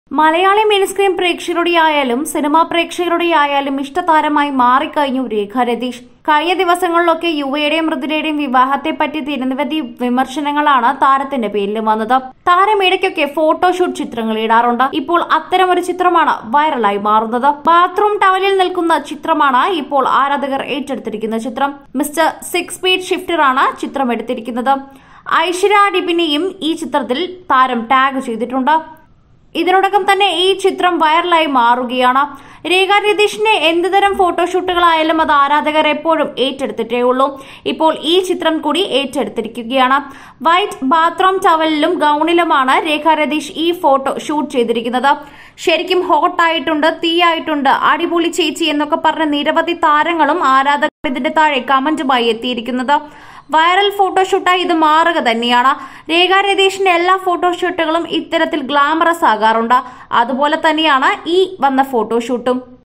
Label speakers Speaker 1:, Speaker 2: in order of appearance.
Speaker 1: Malayali mini screen പ്രേക്ഷകരുടെ ആയാലും cinema പ്രേക്ഷകരുടെ ആയാലും ഇഷ്ടതാരമായി മാറിക്കഴിഞ്ഞു രേഖ രതീഷ് കഴിഞ്ഞ ദിവസങ്ങളിലൊക്കെ യുവയുടെയും മൃദുലയുടെയും വിവാഹത്തെപ്പറ്റി നിരവധി വിമർശനങ്ങളാണ് താരത്തിന്റെ പേരിൽ വന്നത് താരം ഇടയ്ക്കൊക്കെ ഫോട്ടോഷൂട്ട് ചിത്രങ്ങൾ ഇടാറുണ്ട് ഇപ്പോൾ അത്തരമൊരു ചിത്രമാണ് വൈറലായി മാറുന്നത് ബാത്റൂം ടവലിൽ നിൽക്കുന്ന ചിത്രമാണ് ഇപ്പോൾ ആരാധകർ ഏറ്റെടുത്തിരിക്കുന്ന ചിത്രം മിസ്റ്റർ സിക്സ് സ്പീഡ് ഷിഫ്റ്ററാണ് ചിത്രം എടുത്തിരിക്കുന്നത് ഐശ്വര്യ ഡിബിനെയും ഈ ചിത്രത്തിൽ താരം ടാഗ് ചെയ്തിട്ടുണ്ട് ഇതിനോടകം തന്നെ ഈ ചിത്രം വൈറലായി മാറുകയാണ് രേഖ രതീഷിന്റെ എന്തുതരം ഫോട്ടോഷൂട്ടുകളായാലും അത് ആരാധകർ എപ്പോഴും ഏറ്റെടുത്തിട്ടേ ഉള്ളൂ ഇപ്പോൾ ഈ ചിത്രം കൂടി ഏറ്റെടുത്തിരിക്കുകയാണ് വൈറ്റ് ബാത്റൂം ടവലിലും ഗൗണിലുമാണ് രേഖ രതീഷ് ഈ ഫോട്ടോ ഷൂട്ട് ചെയ്തിരിക്കുന്നത് ശരിക്കും ഹോട്ട് ആയിട്ടുണ്ട് തീയായിട്ടുണ്ട് അടിപൊളി ചേച്ചി എന്നൊക്കെ പറഞ്ഞ നിരവധി താരങ്ങളും ആരാധകർ ഇതിന്റെ താഴെ കമന്റുമായി എത്തിയിരിക്കുന്നത് വൈറൽ ഫോട്ടോഷൂട്ടായി ഇത് മാറുക തന്നെയാണ് രേഖ രതീഷിന്റെ എല്ലാ ഫോട്ടോഷൂട്ടുകളും ഇത്തരത്തിൽ ഗ്ലാമറസ് ആകാറുണ്ട് അതുപോലെ തന്നെയാണ് ഈ വന്ന ഫോട്ടോഷൂട്ടും